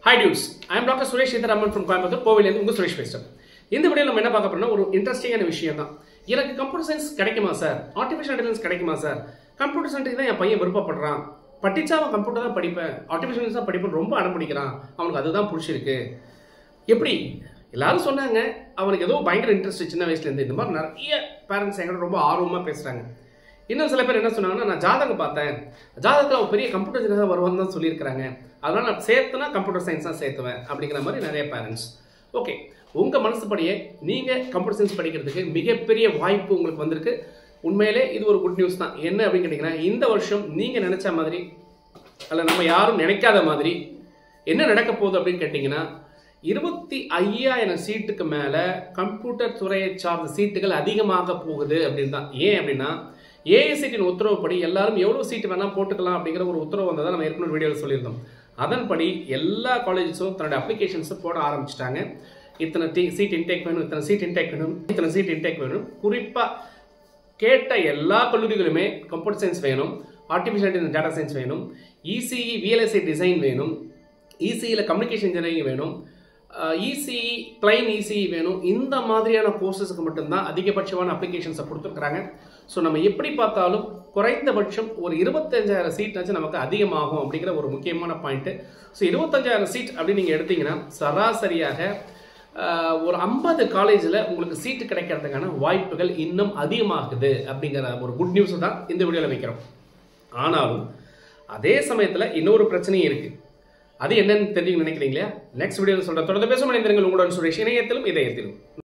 hi டியூஸ் I am doctor Suresh Sitaraman from Coimbatore கோவிலேருந்து உங்கள் சுரேஷ் பேசுகிறேன் இந்த வீடியோ நம்ம என்ன பார்க்க போறோம்னா ஒரு இன்ட்ரெஸ்டிங்கான விஷயம் தான் எனக்கு கம்ப்யூட்டர் சயின்ஸ் கிடைக்குமா சார் ஆர்டிஃபிஷியல் இன்டெலிஜென்ஸ் கிடைக்குமா சார் கம்ப்யூட்டர் சயின்ஸ் தான் என் பையன் விருப்பப்படுறான் படிச்சா அவன் கம்ப்யூட்டர் தான் படிப்பேன் ஆர்டிஃபிஷியல் இன்டெலிஜென்ஸ் தான் படிப்பேன் ரொம்ப அடம்பிடிக்கிறான் அவனுக்கு அதுதான் பிடிச்சிருக்கு எப்படி எல்லாரும் சொன்னாங்க அவனுக்கு ஏதோ பயங்கர இன்ட்ரெஸ்ட் சின்ன வயசுலேருந்து இந்த மாதிரி நிறைய பேரண்ட்ஸ் என்கிட்ட ரொம்ப ஆர்வமாக பேசுகிறாங்க இன்னும் சில பேர் என்ன சொன்னாங்கன்னா நான் ஜாதகம் பார்த்தேன் ஜாதகத்தில் அவன் பெரிய கம்ப்யூட்டர் இன்ஜினியர் வருவான்னு தான் சொல்லியிருக்கிறாங்க அதனால் நான் சேர்த்துனா கம்ப்யூட்டர் சயின்ஸ் தான் சேர்த்துவேன் அப்படிங்கிற மாதிரி நிறைய பேரண்ட்ஸ் ஓகே உங்கள் மனசுப்படியே நீங்கள் கம்ப்யூட்டர் சயின்ஸ் படிக்கிறதுக்கு மிகப்பெரிய வாய்ப்பு உங்களுக்கு வந்திருக்கு உண்மையிலே இது ஒரு குட் நியூஸ் தான் என்ன அப்படின்னு கேட்டிங்கன்னா இந்த வருஷம் நீங்கள் நினச்ச மாதிரி அல்ல நம்ம யாரும் நினைக்காத மாதிரி என்ன நடக்க போகுது அப்படின்னு கேட்டிங்கன்னா இருபத்தி ஐயாயிரம் சீட்டுக்கு மேலே கம்ப்யூட்டர் துறையை சார்ந்த சீட்டுகள் அதிகமாக போகுது அப்படின்னு தான் ஏன் அப்படின்னா ஏஐசிடியின் உத்தரவுப்படி எல்லாரும் எவ்வளோ சீட்டு வேணால் போட்டுக்கலாம் அப்படிங்கிற ஒரு உத்தரவு வந்ததை நம்ம ஏற்கனவே வீடியோவில் சொல்லியிருந்தோம் அதன்படி எல்லா காலேஜஸும் தன்னுடைய அப்ளிகேஷன்ஸை போட ஆரம்பிச்சிட்டாங்க இத்தனை டி சீட் இன்டேக் வேணும் இத்தனை சீட் இன்டேக் வேணும் இத்தனை சீட் இன்டேக் வேணும் குறிப்பாக கேட்ட எல்லா கல்லூரிகளுமே கம்ப்யூட்டர் சயின்ஸ் வேணும் ஆர்டிஃபிஷியல் இன்டெலிஜென்ஸ் டேட்டா சயின்ஸ் வேணும் இசிஇ விஎல்எஸ்ஐ டிசைன் வேணும் இசிஇயில் கம்யூனிகேஷன் இன்ஜினியரிங் வேணும் இசிஇ பிளைன் இசிஇ வேணும் இந்த மாதிரியான கோர்சஸ்க்கு மட்டும்தான் அதிகபட்சமான அப்ளிகேஷன்ஸை கொடுத்துருக்குறாங்க ஸோ நம்ம எப்படி பார்த்தாலும் குறைந்தபட்சம் ஒரு இருபத்தஞ்சாயிரம் சீட்னாச்சும் நமக்கு அதிகமாகும் அப்படிங்கிற ஒரு முக்கியமான பாயிண்ட்டு ஸோ இருபத்தஞ்சாயிரம் சீட் அப்படின்னு நீங்கள் எடுத்தீங்கன்னா சராசரியாக ஆஹ், ஒரு ஐம்பது காலேஜில் உங்களுக்கு சீட்டு கிடைக்கிறதுக்கான வாய்ப்புகள் இன்னும் அதிகமாகுது அப்படிங்கிற ஒரு குட் நியூஸ் தான் இந்த வீடியோவில் வைக்கிறோம் ஆனாலும் அதே சமயத்தில் இன்னொரு பிரச்சனையும் இருக்குது அது என்னன்னு தெரிஞ்சு நினைக்கிறீங்களா நெக்ஸ்ட் வீடியோவில் சொல்கிறேன் தொடர்ந்து பேசும் இணைந்திருங்கள் உங்களுடன் சுரேஷ் இணையத்திலும் இதயத்திலும்